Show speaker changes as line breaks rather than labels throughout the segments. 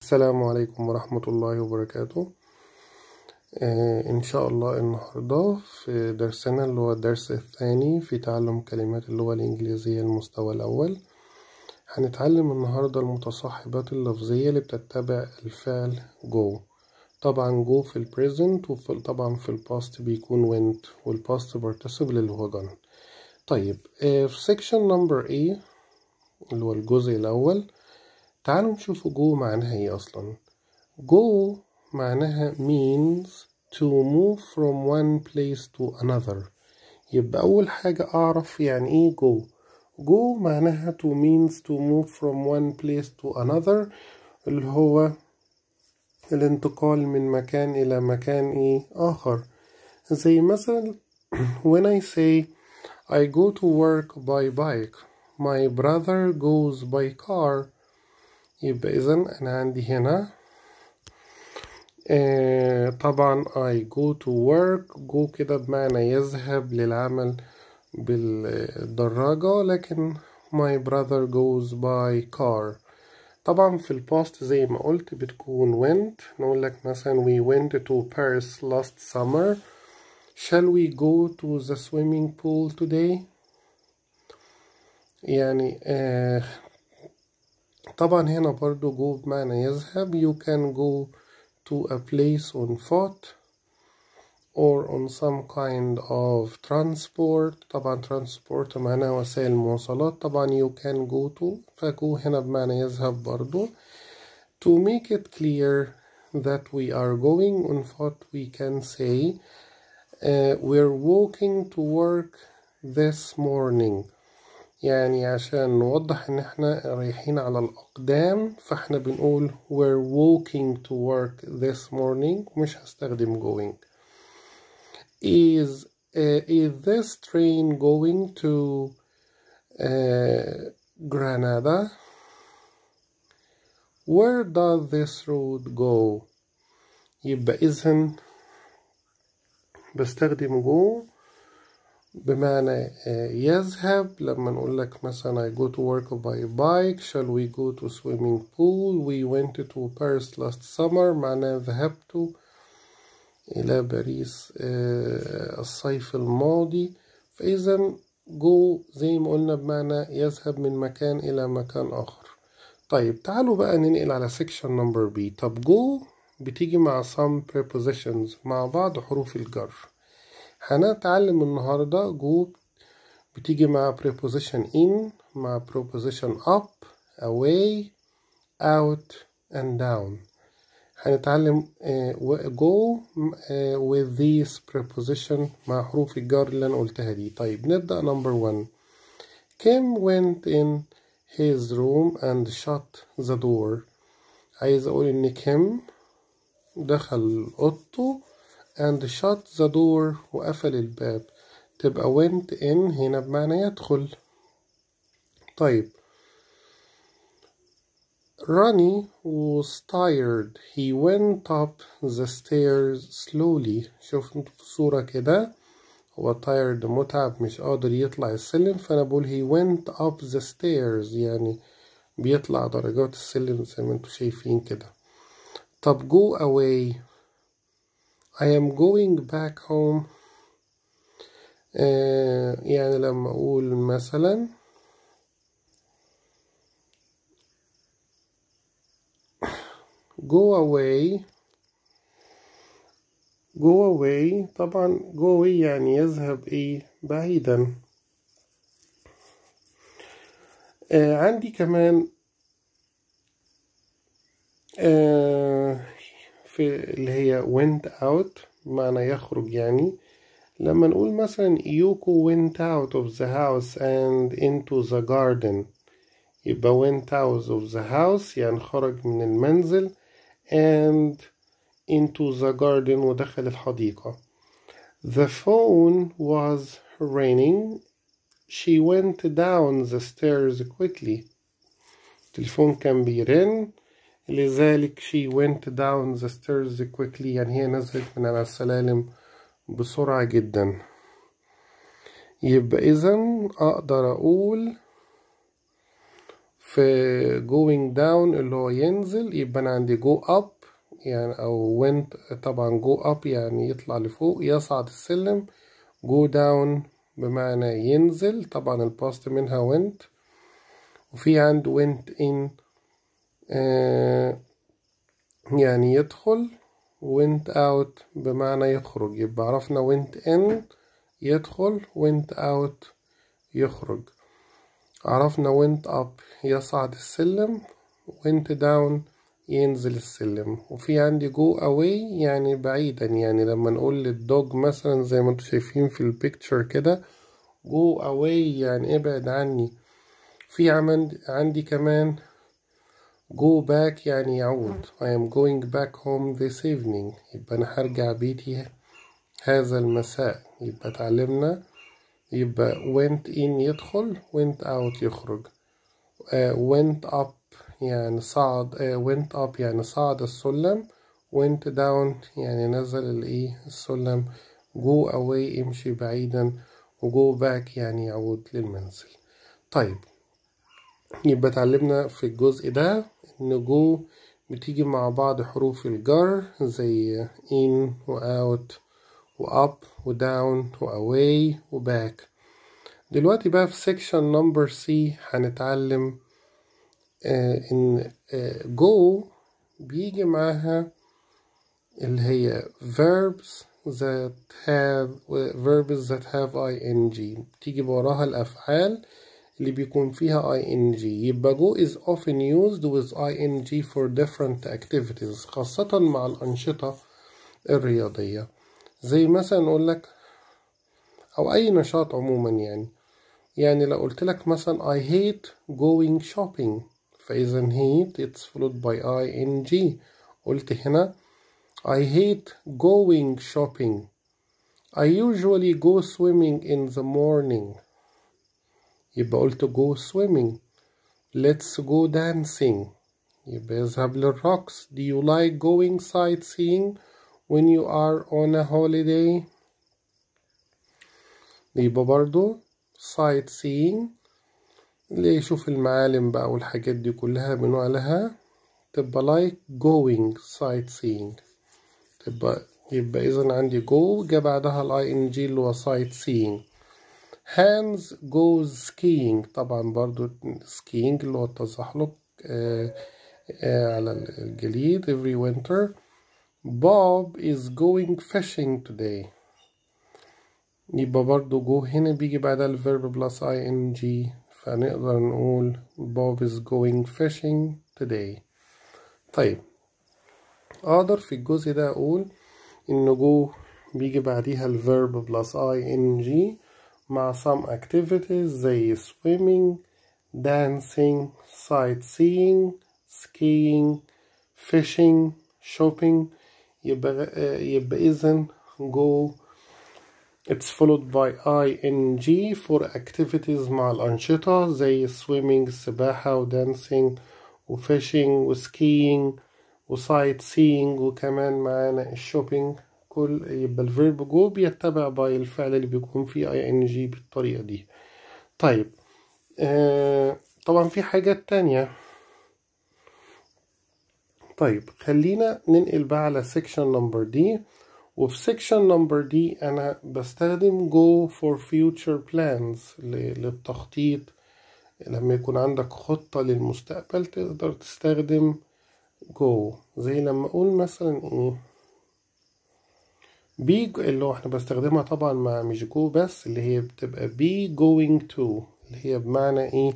السلام عليكم ورحمة الله وبركاته آه إن شاء الله النهاردة في درسنا اللي هو الدرس الثاني في تعلم كلمات اللغة الإنجليزية المستوى الأول هنتعلم النهاردة المتصاحبات اللفظية اللي بتتبع الفعل go طبعا go في البريزنت وطبعا في الباست بيكون went والباست participle اللي هو gone طيب آه في section number A اللي هو الجزء الأول تعالوا نشوف جو معناها ايه اصلا go معناها means to move from one place to another يبقى اول حاجة اعرف يعني ايه go go معناها to means to move from one place to another اللي هو الانتقال من مكان الى مكان ايه اخر زي مثلا when I say I go to work by bike my brother goes by car يبقى إذا أنا عندي هنا آه طبعا I go to work go كده بمعنى يذهب للعمل بالدراجة لكن my brother goes by car طبعا في الباست زي ما قلت بتكون went نقول لك مثلا we went to Paris last summer shall we go to the swimming pool today يعني آه طبعا هنا برضو go بمعنى يذهب you can go to a place on foot or on some kind of transport طبعا transport معناها وسائل مواصلات طبعا you can go to فجو هنا بمعنى يذهب برضو to make it clear that we are going on foot we can say uh, we're walking to work this morning يعني عشان نوضح ان احنا رايحين على الاقدام فاحنا بنقول we're walking to work this morning مش هستخدم going is uh, is this train going to uh, Granada where does this road go يبقى اذا بستخدم go بمعنى يذهب لما نقول لك مثلا I go to work by bike shall we go to swimming pool we went to Paris last summer معناه ذهبت إلى باريس الصيف الماضي فإذا go زي ما قلنا بمعنى يذهب من مكان إلى مكان آخر طيب تعالوا بقى ننقل على section number B طب go بتيجي مع some prepositions مع بعض حروف الجر هنتعلم النهاردة جو بتيجي مع preposition in مع preposition up away out and down هنتعلم go with these preposition مع حروف الجر اللي أنا قلتها دي طيب نبدأ number one Kim went in his room and shut the door عايز أقول إن كيم دخل أوضته and shut the door وقفل الباب تبقى went in هنا بمعنى يدخل طيب Ronnie was tired he went up the stairs slowly شوف انتوا في الصورة كده هو tired متعب مش قادر يطلع السلم فأنا بقول he went up the stairs يعني بيطلع درجات السلم زي ما انتوا شايفين كده طب go away I am going back home آه يعني لما أقول مثلا go away go away طبعا go away يعني يذهب إيه بعيدا آه عندي كمان آه في اللي هي went out بمعنى يخرج يعني لما نقول مثلا يوكو went out of the house and into the garden يبقى went out of the house يعني خرج من المنزل and into the garden ودخل الحديقة the phone was ringing she went down the stairs quickly التليفون كان بيرن لذلك she went down the stairs quickly يعني هي نزلت من على السلالم بسرعة جدا يبقى إذا أقدر أقول في going down اللي هو ينزل يبقى أنا عندي go up يعني أو went طبعا go up يعني يطلع لفوق يصعد السلم go down بمعنى ينزل طبعا الباست منها went وفي عند went in آه يعني يدخل went out بمعنى يخرج يبقى عرفنا went in يدخل went out يخرج عرفنا went up يصعد السلم went down ينزل السلم وفي عندي go away يعني بعيدا يعني لما نقول للدوج مثلا زي ما انتم شايفين في البيكتشر كده go away يعني ابعد عني في عمل عندي كمان go back يعني يعود I am going back home this evening يبقى أنا هرجع بيتي هذا المساء يبقى اتعلمنا يبقى went in يدخل went out يخرج uh, went up يعني صعد uh, went up يعني صعد السلم went down يعني نزل الايه السلم go away امشي بعيدا و go back يعني يعود للمنزل طيب يبقى اتعلمنا في الجزء ده ان جو بتيجي مع بعض حروف الجر زي in و out و up و down و away و back دلوقتي بقى في section number C هنتعلم آه ان آه go بيجي معاها اللي هي verbs that have verbs that have ing بتيجي وراها الأفعال اللي بيكون فيها ing يبقى go is often used with ing for different activities خاصة مع الأنشطة الرياضية زي مثلا نقول لك أو أي نشاط عموما يعني يعني لو قلت لك مثلا I hate going shopping فإذا hate it's followed by ing قلت هنا I hate going shopping I usually go swimming in the morning يبقى قلت go swimming let's go dancing يبقى يذهب للرقص do you like going sightseeing when you are on a holiday يبقى برضو sightseeing اللي يشوف المعالم بقى والحاجات دي كلها بنقول لها تبقى like going sightseeing تبقى يبقى إذا عندي go جا بعدها ال ing اللي هو sightseeing Hans goes skiing طبعا برضو skiing اللي هو التزحلق آه آه على الجليد every winter Bob is going fishing today يبقى برضو go هنا بيجي بعدها الverb plus ing فنقدر نقول Bob is going fishing today طيب أقدر في الجزء ده أقول إن go بيجي بعديها الverb plus ing مع some activities زي swimming, dancing, sightseeing, skiing, fishing, shopping يبقى يبقى إذن go it's followed by ing for activities مع الأنشطة زي swimming السباحة و dancing و fishing و skiing و sightseeing وكمان معانا الشوبينج كل يبقى الفيرب جو بيتبع باي الفعل اللي بيكون فيه اي ان جي بالطريقة دي طيب آه طبعا في حاجات تانية طيب خلينا ننقل بقى على section نمبر دي وفي section نمبر دي أنا بستخدم go for future plans للتخطيط لما يكون عندك خطة للمستقبل تقدر تستخدم go زي لما أقول مثلا إيه بي اللي هو احنا بستخدمها طبعا مع مش جو بس اللي هي بتبقى be going to اللي هي بمعنى ايه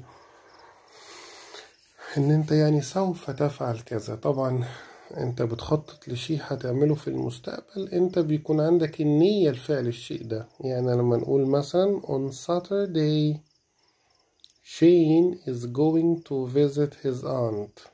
ان انت يعني سوف تفعل كذا طبعا انت بتخطط لشيء هتعمله في المستقبل انت بيكون عندك النية لفعل الشيء ده يعني لما نقول مثلا on Saturday Shane is going to visit his aunt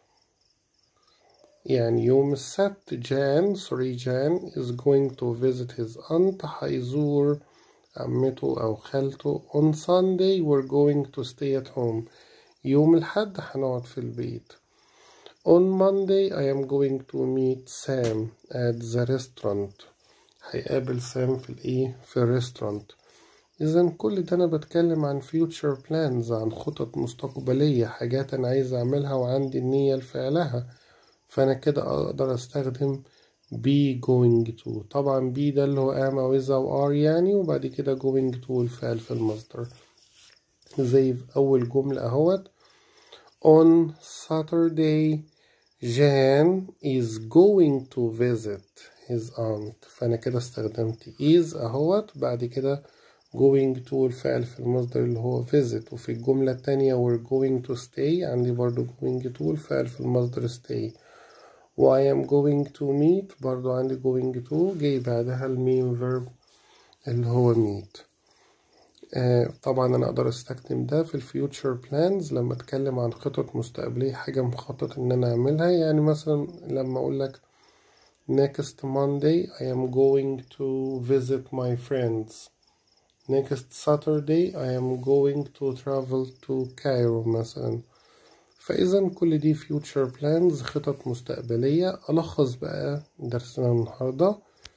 يعني يوم السبت جان sorry جان is going to visit his aunt هيزور عمته أو خالته on Sunday we're going to stay at home يوم الحد هنقعد في البيت on Monday I am going to meet Sam at the restaurant هيقابل سام في الايه في الريستورانت إذا كل ده أنا بتكلم عن future plans عن خطط مستقبلية حاجات أنا عايز أعملها وعندي النية لفعلها فأنا كده أقدر أستخدم be going to طبعا be ده اللي هو am أو is أو are يعني وبعد كده going to الفعل في المصدر زي في أول جملة أهوت on Saturday Jan is going to visit his aunt فأنا كده استخدمت is أهوت بعد كده going to الفعل في المصدر اللي هو visit وفي الجملة التانية we're going to stay عندي برضو going to الفعل في المصدر stay و I am going to meet برضو عندي going to جاي بعدها المين verb اللي هو meet آه طبعا أنا أقدر أستخدم ده في الفيوتشر بلانز لما أتكلم عن خطط مستقبلية حاجة مخطط إن أنا أعملها يعني مثلا لما أقول لك next Monday I am going to visit my friends next Saturday I am going to travel to Cairo مثلا فإذا كل دي future plans خطط مستقبلية ألخص بقى درسنا النهاردة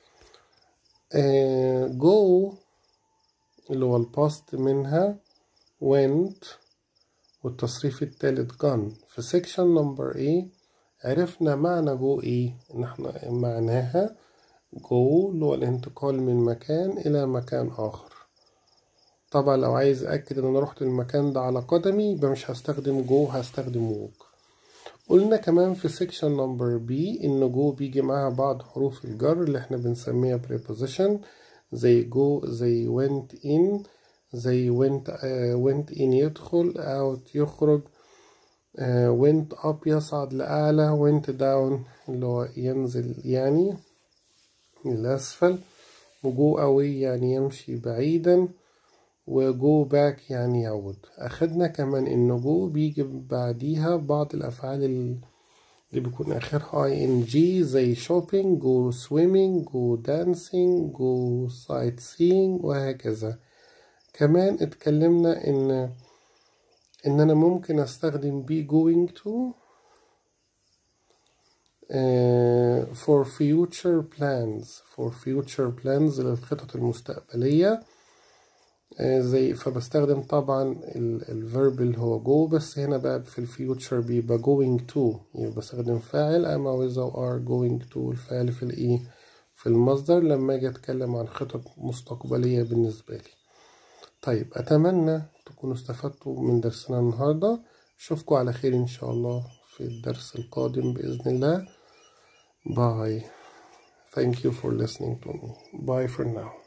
آه go اللي هو الباست منها went والتصريف التالت gone في section number A عرفنا معنى جو ايه ان احنا معناها جو اللي هو الانتقال من مكان الى مكان اخر طبعا لو عايز أأكد إن أنا رحت المكان ده على قدمي يبقى مش هستخدم جو هستخدم ووك قلنا كمان في سيكشن نمبر بي إن جو بيجي معاها بعض حروف الجر اللي احنا بنسميها preposition زي جو زي went in زي went, uh, went in يدخل out يخرج uh, went up يصعد لأعلى went down اللي هو ينزل يعني للأسفل وجو away يعني يمشي بعيدا وجو باك يعني يعود أخدنا كمان إن جو بيجي بعديها بعض الأفعال اللي بيكون آخرها ing زي shopping go swimming go dancing go sightseeing وهكذا كمان اتكلمنا إن إن أنا ممكن أستخدم be going to uh, for future plans for future plans للخطط المستقبلية زي فبستخدم طبعا الفيرب اللي هو جو بس هنا بقى في الفيوتشر بيبقى going to يبقى بستخدم فاعل أما with أو are going to الفعل في الإيه في المصدر لما أجي أتكلم عن خطط مستقبلية بالنسبة لي طيب أتمنى تكونوا استفدتوا من درسنا النهاردة أشوفكم على خير إن شاء الله في الدرس القادم بإذن الله باي Thank you for listening to me. Bye for now.